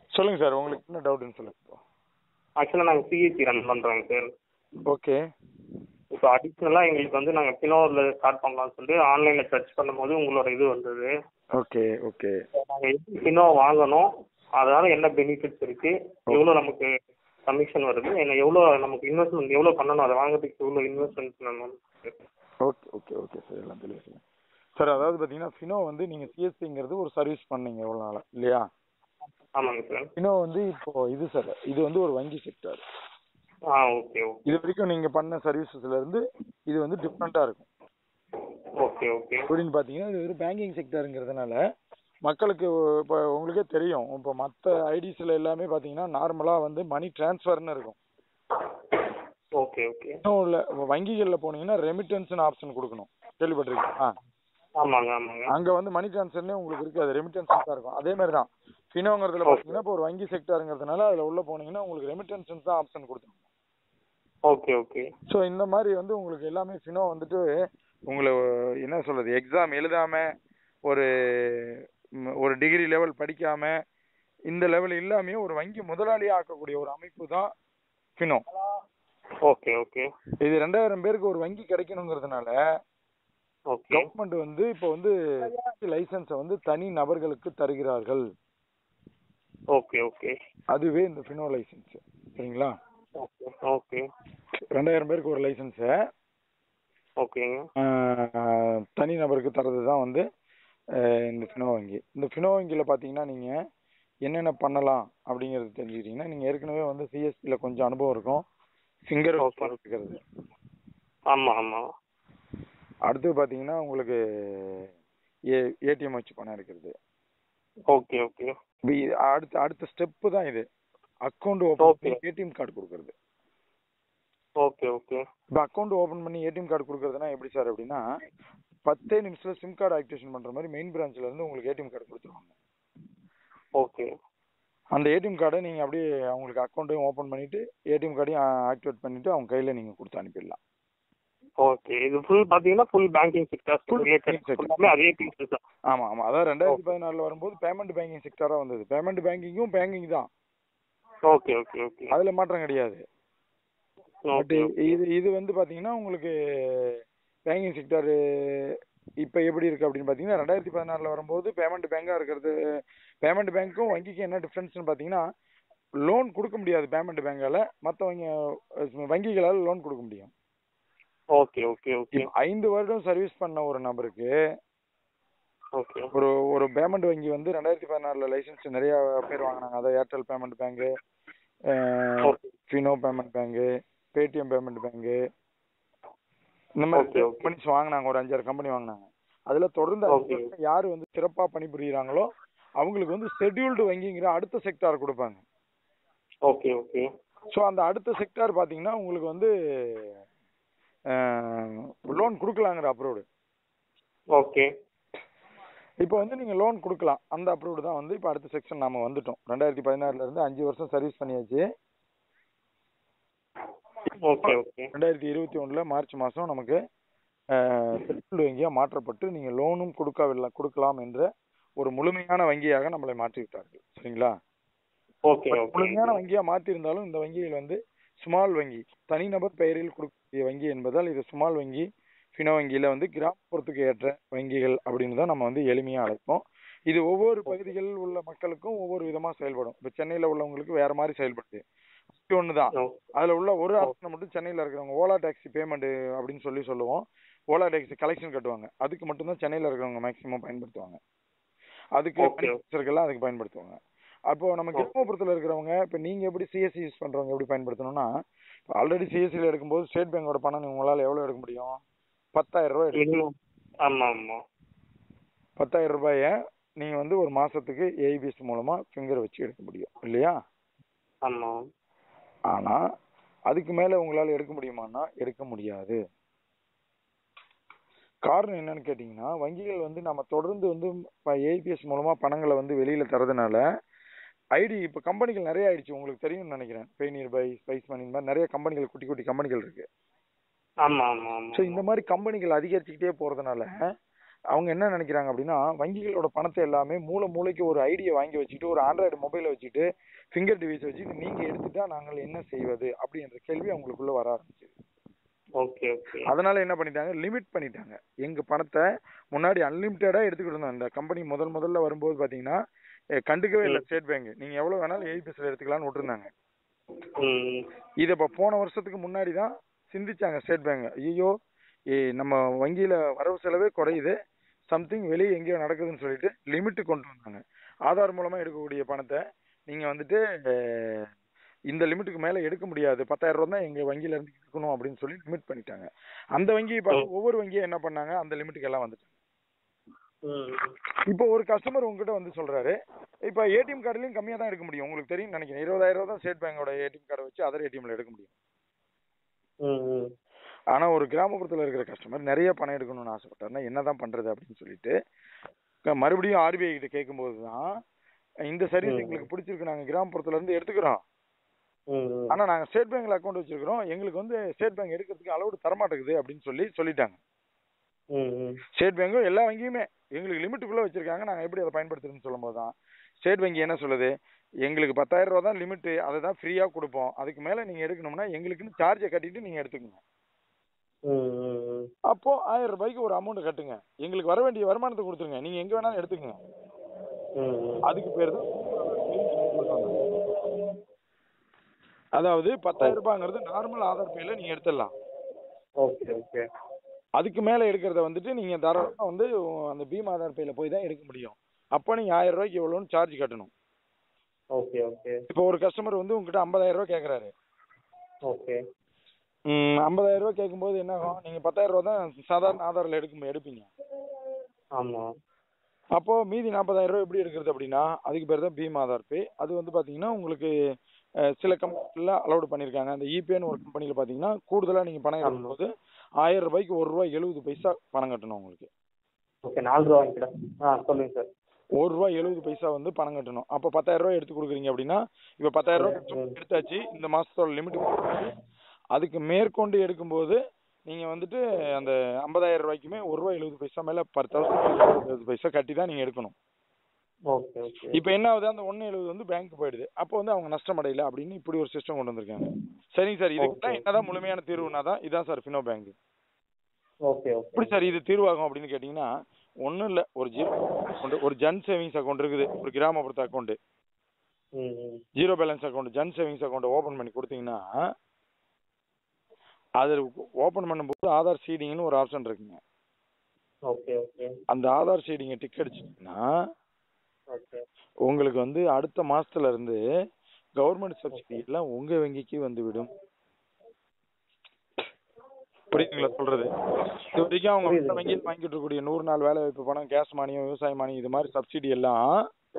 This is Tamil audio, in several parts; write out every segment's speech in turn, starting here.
சொல்லுங்க சார் உங்களுக்கு என்ன டவுட்னு சொல்லுங்க இப்போ ஆக்சுவலாக நாங்கள் சிஎஸ்சி ரன் பண்ணுறோங்க சார் ஓகே இப்போ அடிஷ்னலாக எங்களுக்கு வந்து நாங்கள் ஃபினோவில் ஸ்டார்ட் பண்ணலாம்னு சொல்லிட்டு ஆன்லைனில் சர்ச் பண்ணும்போது உங்களோட இது வந்தது ஓகே ஓகே நாங்கள் எப்படி ஃபினோ வாங்கணும் அதனால என்ன பெனிஃபிட்ஸ் இருக்கு எவ்வளோ நமக்கு கமிஷன் வருது என்ன எவ்வளோ நமக்கு இன்வெஸ்ட்மெண்ட் எவ்வளோ பண்ணணும் அதை வாங்குறதுக்கு எவ்வளோ இன்வெஸ்ட்மெண்ட் பண்ணணும் ஓகே ஓகே ஓகே சார் எல்லாம் தெளிவாக சொல்லுங்க சார் அதாவது பார்த்தீங்கன்னா ஃபினோ வந்து நீங்கள் சிஎஸ்சிங்கிறது ஒரு சர்வீஸ் பண்ணீங்க எவ்வளோ நாளாக இல்லையா ஆமாங்க சார் ஃபினோ வந்து இப்போ இது சார் இது வந்து ஒரு வங்கி செக்டார் ஆ ஓகே ஓகே இது வரைக்கும் நீங்கள் பண்ண சர்வீசஸ்ல இருந்து இது வந்து டிஃப்ரெண்ட்டாக இருக்கும் ஓகே ஓகே எப்படின்னு பார்த்தீங்கன்னா இது ஒரு பேங்கிங் செக்டருங்கிறதுனால மக்களுக்கு இப்போ உங்களுக்கே தெரியும் இப்போ மற்ற ஐடிஸில் எல்லாமே பார்த்தீங்கன்னா நார்மலாக வந்து மணி டிரான்ஸ்ஃபர்னு இருக்கும் ஓகே ஓகே இன்னும் இல்லை வங்கிகளில் போனீங்கன்னா ரெமிட்டன்ஸ்னு ஆப்ஷன் கொடுக்கணும் கேள்விப்பட்டிருக்கீங்களா ஆமாங்க ஆமாங்க அங்கே வந்து மணி டிரான்ஸ்ஃபர்னே உங்களுக்கு இருக்காது ரெமிட்டன்ஸ் தான் இருக்கும் அதே மாதிரி தான் ஃபினோங்கிறதுல பார்த்தீங்கன்னா இப்போ ஒரு வங்கி செக்டருங்கிறதுனால அதில் உள்ள போனீங்கன்னா உங்களுக்கு ரெமிட்டன்ஸ் தான் ஆப்ஷன் கொடுத்துருங்க ஓகே ஓகே ஸோ இந்த மாதிரி வந்து உங்களுக்கு எல்லாமே ஃபினோ வந்துட்டு உங்களை என்ன சொல்றது எக்ஸாம் எழுதாம ஒரு ம், ஒரு டிகிரி லெவல் படிக்காம இந்த லெவல் இல்லாமே ஒரு வங்கி முதலாளியா ஆக்கக்கூடிய ஒரு அமைப்பு தான் ஃபினோ ஓகே ஓகே இது ரெண்டாயிரம் பேருக்கு ஒரு வங்கி கிடைக்கணுங்கிறதுனால ஓகே கவர்மெண்ட் வந்து இப்போ வந்து லைசன்ஸை வந்து தனி நபர்களுக்கு தருகிறார்கள் ஓகே ஓகே அதுவே இந்த ஃபினோ லைசன்ஸ் சரிங்களா ஓகே ஓகே ரெண்டாயிரம் பேருக்கு ஒரு லைசன்ஸை ஓகேங்க தனி நபருக்கு தரது தான் வந்து ஆஹ் இந்த ஃபினோ வங்கி இந்த ஃபினோ வங்கியில் பார்த்தீங்கன்னா நீங்கள் என்னென்ன பண்ணலாம் அப்படிங்கிறது தெரிஞ்சுக்கிட்டீங்கன்னா நீங்கள் ஏற்கனவே வந்து சிஎஸ்பியில் கொஞ்சம் அனுபவம் இருக்கும் ஃபிங்கர் Okay. இருக்கிறது ஆமாம் ஆமாம் அடுத்து பார்த்தீங்கன்னா உங்களுக்கு ஏ ஏடிஎம் வச்சு பணம் எடுக்கிறது ஓகே ஓகே இப்ப இது அடுத்த அடுத்த ஸ்டெப்பு தான் இது அக்கௌண்ட் ஓப்பன் Okay. பண்ணி ஏடிஎம் கார்டு கொடுக்கறது ஓகே ஓகே இப்போ அக்கௌண்ட் ஓப்பன் பண்ணி ஏடிஎம் கார்டு கொடுக்கறதுனா எப்படி சார் அப்படின்னா பத்தே நிமிஷத்துல சிம் கார்டு ஆக்டிவேஷன் பண்ற மாதிரி மெயின் பிரான்ச்ல இருந்து உங்களுக்கு ஏடிஎம் கார்டு கொடுத்துருவாங்க ஓகே அந்த ஏடிஎம் கார்டை நீங்க அப்படியே அவங்களுக்கு அக்கௌண்ட்டையும் ஓப்பன் பண்ணிட்டு ஏடிஎம் கார்டையும் ஆக்டிவேட் பண்ணிட்டு அவங்க கையில நீங்க கொடுத்து அனுப்பிடலாம் ஓகே இது ஃபுல் பார்த்தீங்கன்னா full banking sector Full related banking sector. ஃபுல்லாமே அதே பீசஸ் தான் ஆமா ஆமா அதான் ரெண்டாயிரத்தி பதினாலுல வரும்போது பேமெண்ட் பேங்கிங் செக்டரா வந்தது பேமெண்ட் பேங்கிங்கும் பேங்கிங் தான் ஓகே ஓகே ஓகே அதுல மாற்றம் கிடையாது பட் ஓகே இது இது வந்து பாத்தீங்கன்னா உங்களுக்கு பேங்கிங் செக்டர் இப்ப எப்படி இருக்கு அப்படின்னு பாத்தீங்கன்னா ரெண்டாயிரத்தி பதினாறுல வரும்போது பேமெண்ட் பேங்கா இருக்கிறது பேமெண்ட் பேங்க்கும் வங்கிக்கும் என்ன டிஃபரன்ஸ்னு பாத்தீங்கன்னா லோன் கொடுக்க முடியாது பேமெண்ட் பேங்கால மற்ற வங்கி வங்கிகளால் லோன் கொடுக்க முடியும் ஓகே ஓகே ஓகே இப்ப ஐந்து வருடம் சர்வீஸ் பண்ண ஒரு நபருக்கு ஓகே ஒரு ஒரு பேமெண்ட் வங்கி வந்து ரெண்டாயிரத்தி பதினாறுல லைசன்ஸ் நிறைய பேர் வாங்கினாங்க அதாவது Airtel payment bank okay Fino payment bank Paytm payment bank இந்த மாதிரி Okay, okay. கம்பெனிஸ் வாங்கினாங்க ஒரு அஞ்சாறு கம்பெனி வாங்கினாங்க அதுல தொடர்ந்து அஞ்சு Okay. வருஷம் யாரு வந்து சிறப்பா பணிபுரியுறாங்களோ அவங்களுக்கு வந்து ஷெட்யூல்டு வங்கிங்கிற அடுத்த செக்டார் கொடுப்பாங்க ஓகே ஓகே ஸோ அந்த அடுத்த செக்டார் பாத்தீங்கன்னா உங்களுக்கு வந்து லோன் கொடுக்கலாங்கிற அப்ரூவ்டு ஓகே இப்போ வந்து நீங்க லோன் கொடுக்கலாம் அந்த அப்ரூவ்டு தான் வந்து இப்போ அடுத்த செக்ஷன் நாம வந்துட்டோம் ரெண்டாயிரத்தி பதினாறுல இருந்து அஞ்சு வருஷம் சர்வீஸ் பண்ணியாச்சு ஓகே ஓகே ரெண்டாயிரத்தி இருபத்தி ஒண்ணுல மார்ச் மாசம் நமக்கு செட்டில்டு வங்கியா மாற்றப்பட்டு நீங்க லோனும் கொடுக்கவில்லை கொடுக்கலாம் என்ற ஒரு முழுமையான வங்கியாக நம்மளை மாற்றி விட்டார்கள் சரிங்களா ஓகே ஓகே முழுமையான வங்கியா மாத்தி இருந்தாலும் இந்த வங்கியில் வந்து ஸ்மால் வங்கி தனிநபர் பெயரில் கொடுக்கக்கூடிய வங்கி என்பதால் இது ஸ்மால் வங்கி ஃபினோ வங்கியில வந்து கிராமப்புறத்துக்கு ஏற்ற வங்கிகள் அப்படின்னு தான் நம்ம வந்து எளிமையா அழைப்போம் இது ஒவ்வொரு பகுதிகளில் உள்ள மக்களுக்கும் ஒவ்வொரு விதமா செயல்படும் இப்ப சென்னையில உள்ளவங்களுக்கு வேற மாதிரி செயல்படுது இது ஒண்ணுதான் ஓ, அதுல உள்ள ஒரு ஆப்ஷனை மட்டும் சென்னையில இருக்கிறவங்க ஓலா டாக்ஸி பேமெண்ட் அப்படின்னு சொல்லி சொல்லுவோம் ஓலா டாக்ஸி கலெக்ஷன் கட்டுவாங்க அதுக்கு மட்டும்தான் சென்னையில இருக்கிறவங்க மேக்ஸிமம் பயன்படுத்துவாங்க அதுக்கு Okay. எல்லாம் அதுக்கு பயன்படுத்துவாங்க அப்போ நம்ம Okay. கிராமப்புறத்துல இருக்கிறவங்க இப்ப நீங்க எப்படி சிஎஸ்சி யூஸ் பண்றவங்க எப்படி பயன்படுத்தணும்னா ஆல்ரெடி சிஎஸ்சியில் எடுக்கும்போது ஸ்டேட் பேங்கோட பணம் உங்களால எவ்வளவு எடுக்க முடியும் பத்தாயிரம் ரூபாய் எடுக்க minimum. ஆமா ஆமா பத்தாயிரம் ரூபாய நீங்க வந்து ஒரு மாசத்துக்கு ஏபிஎஸ் மூலமா ஃபிங்கர் வச்சு எடுக்க முடியும் இல்லையா ஆமா ஆனா அதுக்கு மேல உங்களால எடுக்க முடியுமான்னா எடுக்க முடியாது காரணம் என்னன்னு கேட்டீங்கன்னா வங்கிகள் வந்து நம்ம தொடர்ந்து வந்து ஏபிஎஸ் மூலமா பணங்களை வந்து வெளியில தரதுனால ஐடி இப்ப கம்பெனிகள் நிறைய ஆயிடுச்சு உங்களுக்கு தெரியும்னு நினைக்கிறேன் பெய்னியர் பை ஸ்பைஸ் மணி இந்த மாதிரி நிறைய கம்பெனிகள் குட்டி குட்டி கம்பெனிகள் இருக்கு ஆமா ஆமா ஆமா ஸோ இந்த மாதிரி கம்பெனிகள் அதிகரிச்சுக்கிட்டே போறதுனால அவங்க என்ன நினைக்கிறாங்க அப்படின்னா வங்கிகளோட பணத்தை எல்லாமே மூல மூளைக்கு ஒரு ஐடியா வாங்கி வச்சுட்டு ஒரு ஆண்ட்ராய்டு மொபைலை வச்சுட்டு ஃபிங்கர் டிவைஸ் வச்சுட்டு நீங்க எடுத்துட்டா நாங்கள் என்ன செய்வது அப்படின்ற கேள்வி அவங்களுக்குள்ள வர ஆரம்பிச்சு ஓகே ஓகே அதனால என்ன பண்ணிட்டாங்க லிமிட் பண்ணிட்டாங்க எங்க பணத்தை முன்னாடி அன்லிமிட்டடா எடுத்துக்கிட்டு இருந்தோம் இந்த கம்பெனி முதல் முதல்ல வரும்போது பாத்தீங்கன்னா அஹ் கண்டுக்கவே இல்லை ஸ்டேட் பேங்க் நீங்க எவ்வளவு வேணாலும் ஏபிஎஸ்ல எடுத்துக்கலாம்னு விட்டுருந்தாங்க ம் இதை இப்போ போன வருஷத்துக்கு முன்னாடி தான் சிந்திச்சாங்க ஸ்டேட் பேங்க் ஐயோ நம்ம வங்கியில வரவு செலவே குறையுது சம்திங் வெளியே எங்கேயோ நடக்குதுன்னு சொல்லிட்டு லிமிட் கொண்டு வந்தாங்க ஆதார் மூலமா எடுக்கக்கூடிய பணத்தை நீங்க வந்துட்டு அஹ், இந்த லிமிட்டுக்கு மேல எடுக்க முடியாது பத்தாயிரம் ரூபா தான் எங்க வங்கியில இருந்து எடுக்கணும் அப்படின்னு சொல்லி லிமிட் பண்ணிட்டாங்க அந்த வங்கியை பார்த்து ஒவ்வொரு வங்கியும் என்ன பண்ணாங்க அந்த லிமிட்டுக்கு எல்லாம் வந்துட்டாங்க ம் இப்போ ஒரு கஸ்டமர் உங்ககிட்ட வந்து சொல்றாரு இப்போ ஏடிஎம் கார்டுலயும் கம்மியா தான் எடுக்க முடியும் உங்களுக்கு தெரியும் நினைக்கிறேன் இருபதாயிரம் ரூபா தான் ஸ்டேட் பேங்கோட ஏடிஎம் கார்டை வச்சு அதர் ஏடிஎம்ல எடுக்க முடியும் ம் ம் ஆனா ஒரு கிராமப்புறத்துல இருக்கிற கஸ்டமர் நிறைய பணம் எடுக்கணும்னு ஆசைப்பட்டாருன்னா என்னதான் பண்றது அப்படின்னு சொல்லிட்டு க- மறுபடியும் ஆர்பிஐ கிட்ட கேட்கும்போது தான் இந்த சர்வீஸ் ம். எங்களுக்கு பிடிச்சிருக்கு நாங்க கிராமப்புறத்துல இருந்து எடுத்துக்கிறோம் ம் ம் ஆனா நாங்க ஸ்டேட் பேங்க்ல அக்கௌண்ட் வச்சிருக்கிறோம் எங்களுக்கு வந்து ஸ்டேட் பேங்க் எடுக்கிறதுக்கு அளவு தரமாட்டேங்குது அப்படின்னு சொல்லி சொல்லிட்டாங்க ம் ம் ஸ்டேட் பேங்கும் எல்லா வங்கியுமே எங்களுக்கு லிமிட்டுக்குள்ள வச்சிருக்காங்க நாங்க எப்படி அதை பயன்படுத்துறதுன்னு சொல்லும் போது தான் ஸ்டேட் வங்கி என்ன சொல்லுது எங்களுக்கு பத்தாயிரம் ரூபா தான் லிமிட் அதை தான் ஃப்ரீயா கொடுப்போம் அதுக்கு மேல நீங்க எடுக்கணும்னா எங்களுக்குன்னு சார்ஜை கட்டிட்டு நீங்க எடுத்துக்கணும் ம் ம் ம் அப்போ ஆயிரம் ரூபாய்க்கு ஒரு அமௌண்ட் கட்டுங்க எங்களுக்கு வர வேண்டிய வருமானத்தை கொடுத்துருங்க நீங்க எங்க வேணாலும் எடுத்துக்கங்க ம் ம் அதுக்கு பேர் தான் அதாவது பத்தாயிரம் ரூபாங்கிறது நார்மல் ஆதார் பேல நீங்க எடுத்துடலாம் ஓகே ஓகே அதுக்கு மேல எடுக்கிறத வந்துட்டு நீங்க தாராளமா வந்து அந்த பீம் ஆதார் பேல போய் தான் எடுக்க முடியும் அப்போ நீங்க ஆயிரம் ரூபாய்க்கு எவ்வளோன்னு சார்ஜ் கட்டணும் ஓகே ஓகே இப்போ ஒரு கஸ்டமர் வந்து உங்ககிட்ட ஐம்பதாயிரம் ரூபாய் கேக்குறாரு ஓகே ம், ஐம்பதாயிரம் ரூபாய் கேட்கும்போது என்ன ஆகும் நீங்க பத்தாயிரம் ரூபாய் தான் சாதாரண ஆதாரில் எடுக்க எடுப்பீங்க ஆமா அப்போ மீதி நாற்பதாயிரம் ரூபாய் எப்படி எடுக்கிறது அப்படின்னா அதுக்கு பேர் தான் பீம் ஆதார் பே அது வந்து பாத்தீங்கன்னா உங்களுக்கு அஹ், சில கம்பெனில அலௌட் பண்ணிருக்காங்க அந்த இபேன்னு ஒரு கம்பெனில பாத்தீங்கன்னா கூடுதலா நீங்க பணம் எடுக்கும்போது ஆயிரம் ரூபாய்க்கு ஒரு ரூபாய் எழுபது பைசா பணம் கட்டணும் உங்களுக்கு ஓகே நாலு ரூபா வாங்கிக்கிறேன் ஆ சொல்லுங்க சார் ஒரு ரூபாய் எழுபது பைசா வந்து பணம் கட்டணும் அப்போ பத்தாயிரம் ரூபாய் எடுத்து கொடுக்குறீங்க அப்படின்னா இப்போ பத்தாயிரம் ரூபாய் கட்டணும் எடுத்தாச்சு இந்த மாசத்தோட லிமிட் அதுக்கு மேற்கொண்டு எடுக்கும்போது நீங்க வந்துட்டு அந்த ஐம்பதாயிரம் ரூபாய்க்குமே ஒரு ரூபாய் எழுபது பைசா மேல பர் தௌசண்ட் எழுபது பைசா கட்டி தான் நீங்க எடுக்கணும் ஓகே ஓகே இப்போ என்ன ஆகுது அந்த ஒன்னு எழுபது வந்து பேங்க் போயிடுது அப்போ வந்து அவங்க நஷ்டம் அடையல அப்படின்னு இப்படி ஒரு சிஸ்டம் கொண்டு வந்திருக்காங்க சரிங்க சார் இதுக்கு தான் Okay. என்னதான் முழுமையான தீர்வுனா தான் இதான் sir Fino bank okay okay எப்படி சார் இது தீர்வாகும் அப்படின்னு கேட்டிங்கன்னா ஒன்றும் இல்லை ஒரு ஜீரோ அக்கௌண்ட் ஒரு ஜன் சேவிங்ஸ் அக்கௌண்ட் இருக்குது ஒரு கிராமப்புறத்து அக்கௌண்ட் ம் ம் zero balance account Jan savings account open பண்ணி கொடுத்தீங்கன்னா அது ஓபன் பண்ணும்போது ஆதார் சீடிங்னு ஒரு ஆப்ஷன் இருக்குங்க ஓகே ஓகே அந்த ஆதார் சீடிங்கை டிக் அடிச்சிட்டிங்கன்னா ஓகே உங்களுக்கு வந்து அடுத்த மாசத்துல இருந்து கவர்மெண்ட் சப்சிடி எல்லாம் உங்க வங்கிக்கு வந்து விடும் புரியுதுங்களா சொல்றது இது வரைக்கும் அவங்க புரியுது. மத்த வங்கியில் வாங்கிட்டு இருக்கக்கூடிய நூறு நாள் வேலை வாய்ப்பு பணம் கேஸ் மானியம் விவசாய மானியம் இது மாதிரி சப்சிடி எல்லாம்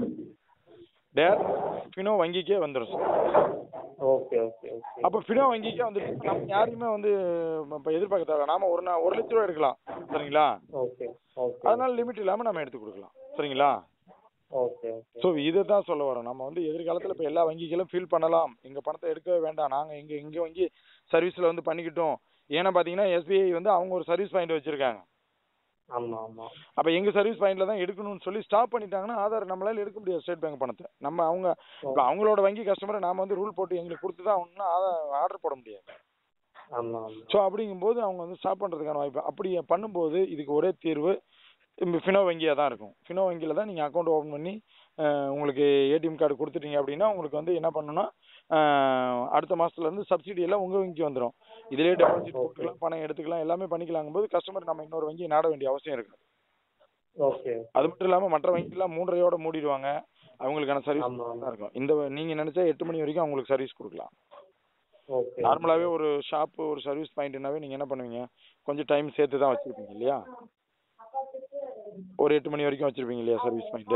டேரக்ட் ஃபினோ வங்கிக்கே வந்துடும் சார் ஓகே ஓகே ஓகே அப்ப ஃபினோ வங்கிக்கே வந்துட்டு நம்ம யாரையுமே வந்து இப்ப எதிர்பார்க்க தேவை நாம ஒரு நா- ஒரு லட்ச ரூபா எடுக்கலாம் சரிங்களா ஓகே ஓகே அதனால லிமிட் இல்லாம நம்ம எடுத்து கொடுக்கலாம் சரிங்களா ஓகே ஓகே சோ இதை தான் சொல்ல வரோம் நம்ம வந்து எதிர்காலத்துல இப்ப எல்லா வங்கிகளும் ஃபீல் பண்ணலாம் எங்க பணத்தை எடுக்கவே வேண்டாம் நாங்க எங்க எங்க வங்கி சர்வீஸ்ல வந்து பண்ணிக்கிட்டோம் ஏன்னா பாத்தீங்கன்னா எஸ்பிஐ வந்து அவங்க ஒரு சர்வீஸ் பாயிண்ட் வச்சிருக்காங்க ஆமா ஆமா அப்ப எங்க சர்வீஸ் பாயிண்ட்ல தான் எடுக்கணும்னு சொல்லி ஸ்டாப் பண்ணிட்டாங்கன்னா ஆதார் நம்மளால எடுக்க முடியாது ஸ்டேட் பேங்க் பணத்தை நம்ம அவங்க இப்ப அவங்களோட வங்கி கஸ்டமரை நாம வந்து ரூல் போட்டு எங்களுக்கு கொடுத்து தான் ஆகணும்னா ஆதார் ஆர்டர் போட முடியாது ஆமா ஆமா ஸோ அப்படிங்கும்போது அவங்க வந்து ஸ்டாப் பண்றதுக்கான வாய்ப்பு அப்படி பண்ணும்போது இதுக்கு ஒரே தீர்வு இந்த ஃபினோ வங்கியா தான் இருக்கும் ஃபினோ வங்கியில தான் நீங்க அக்கௌண்ட் ஓபன் பண்ணி அஹ், உங்களுக்கு ஏடிஎம் கார்டு கொடுத்துட்டீங்க அப்படின்னா உங்களுக்கு வந்து என்ன பண்ணணும்னா அஹ், அடுத்த மாசத்துல இருந்து சப்சிடி எல்லாம் உங்க வங்கிக்கு வந்துடும் இதுலயே டெபாசிட் போட்டுக்கலாம் பணம் எடுத்துக்கலாம் எல்லாமே பண்ணிக்கலாங்கும் போது கஸ்டமர் நம்ம இன்னொரு வங்கியை நாட வேண்டிய அவசியம் இருக்கு ஓகே அது மட்டும் இல்லாம மற்ற வங்கிலாம் மூன்றரையோட மூடிடுவாங்க அவங்களுக்கான சர்வீஸ் ஆமா ஆமா தான் இருக்கும் இந்த வ- நீங்க நினைச்சா எட்டு மணி வரைக்கும் அவங்களுக்கு சர்வீஸ் கொடுக்கலாம் ஓகே நார்மலாவே ஒரு ஷாப் ஒரு சர்வீஸ் பாயிண்ட்னாவே நீங்க என்ன பண்ணுவீங்க கொஞ்சம் டைம் சேர்த்து தான் வச்சிருப்பீங்க இல்லையா ஒரு எட்டு மணி வரைக்கும் வச்சிருப்பீங்க இல்லையா சர்வீஸ் பாயிண்ட்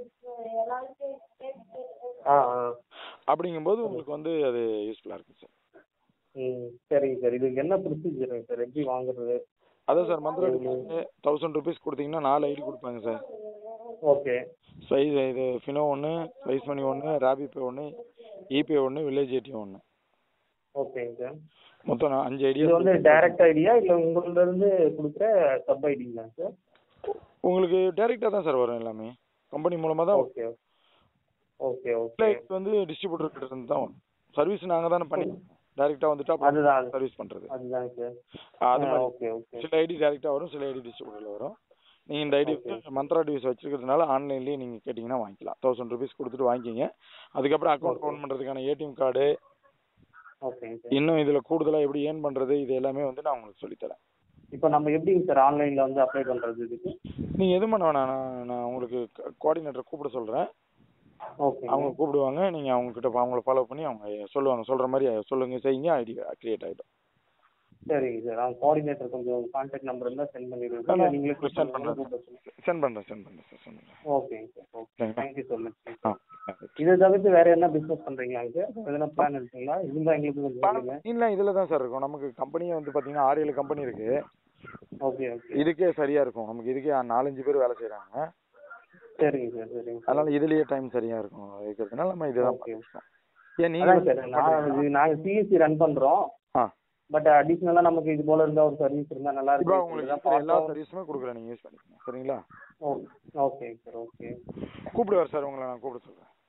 ஆ ஆ அப்படிங்கும்போது உங்களுக்கு வந்து அது யூஸ்ஃபுல்லா இருக்கும் சார் ம் சரிங்க சார் இதுக்கு என்ன ப்ரொசீஜருங்க சார் எப்படி வாங்குறது அதான் சார் மந்த்லி தௌசண்ட் ருபீஸ் கொடுத்தீங்கன்னா நாலு ஐடி கொடுப்பாங்க சார் ஓகே ஸ்வைஸ் இது ஃபினோ ஒன்று ஸ்வைஸ் மணி ஒன்று ராபி பே ஒன்று இபே ஒன்று வில்லேஜ் ஏடிஎம் ஒன்று ஓகேங்க சார் மொத்தம் நான் அஞ்சு இது ஐடியா வந்து டைரக்ட் ஐடியா இல்ல உங்கள்ட்ட இருந்து கொடுக்குற சப் ஐடிங்களா சார் உங்களுக்கு டைரெக்டாக தான் சார் வரும் எல்லாமே கம்பெனி மூலமாக தான் ஓகே ஓகே ஓகே இல்லை இது வந்து டிஸ்ட்ரிபியூட்டர் கிட்ட இருந்து தான் வரும் சர்வீஸ் நாங்கள் தானே பண்ணி டைரெக்டாக வந்துட்டு அதுதான் அது- சர்வீஸ் பண்ணுறது அதுதான் சார் அது மாதிரி ஓகே ஓகே சில ஐடி டைரெக்டாக வரும் சில ஐடி டிஸ்ட்ரிபியூட்டரில் வரும் நீங்கள் இந்த ஐடி வந்து மந்த்ரா டிவிஸ் வச்சிருக்கிறதுனால ஆன்லைன்லேயே நீங்கள் கேட்டிங்கன்னா வாங்கிக்கலாம் தௌசண்ட் ருபீஸ் கொடுத்துட்டு வாங்கிக்கிங்க அதுக்கப்புறம் அக்கௌண்ட் ஓப்பன் பண்ணுறதுக்கான ஏடிஎம் கார்டு ஓகேங்க சார் இன்னும் இதில் கூடுதலாக எப்படி ஏர்ன் பண்ணுறது இது எல்லாமே வந்து நான் உங்களுக்கு சொல்லித்தரேன் இப்போ நம்ம எப்படிங்க சார் ஆன்லைனில் வந்து அப்ளை பண்ணுறது இதுக்கு நீங்கள் எதுவும் பண்ண வேணாம் நான் நான் உங்களுக்கு கோஆர்டினேட்டரை கூப்பிட சொல்கிறேன் ஓகே அவங்க கூப்பிடுவாங்க நீங்கள் அவங்க கிட்ட அவங்கள ஃபாலோ பண்ணி அவங்க சொல்லுவாங்க சொல்கிற மாதிரி சொல்லுங்க செய்யுங்க ஐடி கிரியேட் ஆகிடும் சரிங்க சார் அவங்க கோஆர்டினேட்டர் கொஞ்சம் கான்டாக்ட் நம்பர் இருந்தால் சென்ட் பண்ணிடுங்க நான் நீங்களே உங்களுக்கு send பண்றேன். சென்ட் பண்ணுறேன் சென்ட் பண்ணுறேன் சார் சென்ட் பண்ணுறேன் ஓகேங்க சார் ஓகே சரிங்களா? தேங்க்யூ ஸோ மச் ஆ இதை தவிர்த்து வேற என்ன பிஸ்னஸ் பண்ணுறீங்களா சார் எதனா பிளான் இருக்குங்களா இருந்தால் எங்களுக்கு கொஞ்சம் சொல்லுங்க இல்லை இதில் தான் சார் இருக்கும் நமக்கு கம்பெனியே வந்து பார்த்தீங்கன்னா ஆறு ஏழு கம்பெனி இருக்கு ஓகே ஓகே இதுக்கே சரியா இருக்கும் நமக்கு இதுக்கே நாலஞ்சு பேர் வேலை செய்கிறாங்க சரிங்க சார் சரிங்க சார் அதனால இதுலயே டைம் சரியா இருக்கும் இருக்கிறதுனால நம்ம இதுதான் Okay. பண்ணிருக்கோம் ஏன் அதான் நீங்க சார் நான் இது நாங்கள் சிஎஸ்சி ரன் பண்ணுறோம் ஆ பட் அடிஷ்னலாக நமக்கு இது போல இருந்தால் ஒரு சர்வீஸ் இருந்தால் நல்லா இப்போ இருக்கும் உங்களுக்கு இதுதான் இருக்கிற எல்லா பார்த்தோம். சர்வீஸுமே கொடுக்குறேன் நீங்க யூஸ் பண்ணிக்கோங்க சரிங்களா ஓ ஓகே சார் ஓகே கூப்பிடுவார் சார் உங்களை நான் கூப்பிட சொல்றேன்